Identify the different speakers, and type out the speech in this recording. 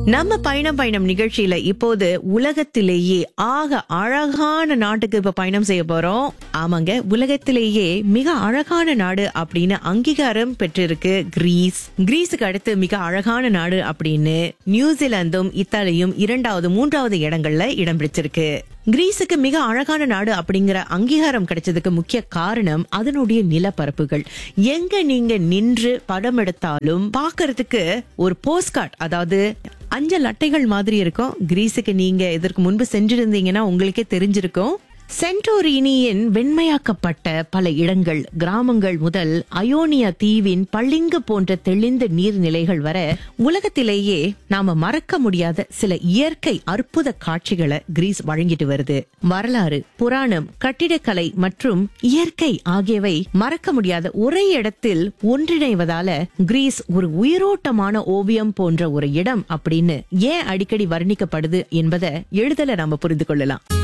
Speaker 1: நம்ம பயணம் பயணம் நிகழ்ச்சியில இப்போது உலகத்திலேயே ஆக அழகான நாட்டுக்கு இப்ப பயணம் செய்ய போறோம் ஆமாங்க உலகத்திலேயே மிக அழகான நாடு அப்படின்னு அங்கீகாரம் பெற்றிருக்கு கிரீஸ் கிரீஸுக்கு அடுத்து மிக அழகான நாடு அப்படின்னு நியூசிலாந்தும் இத்தாலியும் இரண்டாவது மூன்றாவது இடங்கள்ல இடம் பிடிச்சிருக்கு கிரீஸுக்கு மிக அழகான நாடு அப்படிங்கிற அங்கீகாரம் கிடைச்சதுக்கு முக்கிய காரணம் அதனுடைய நிலப்பரப்புகள் எங்க நீங்க நின்று படம் எடுத்தாலும் பார்க்கிறதுக்கு ஒரு போஸ்ட்கார்ட் அதாவது அஞ்சல் அட்டைகள் மாதிரி இருக்கும் கிரீஸுக்கு நீங்க இதற்கு முன்பு சென்றிருந்தீங்கன்னா உங்களுக்கே தெரிஞ்சிருக்கும் சென்டோரினியின் வெண்மையாக்கப்பட்ட பல இடங்கள் கிராமங்கள் முதல் அயோனியா தீவின் பளிங்கு போன்ற தெளிந்த நீர்நிலைகள் வர உலகத்திலேயே நாம மறக்க முடியாத சில இயற்கை அற்புத காட்சிகளை கிரீஸ் வழங்கிட்டு வருது வரலாறு புராணம் கட்டிடக்கலை மற்றும் இயற்கை ஆகியவை மறக்க முடியாத ஒரே இடத்தில் ஒன்றிணைவதால கிரீஸ் ஒரு உயிரோட்டமான ஓவியம் போன்ற ஒரு இடம் அப்படின்னு ஏன் அடிக்கடி வர்ணிக்கப்படுது என்பதை எழுதல நாம புரிந்து கொள்ளலாம்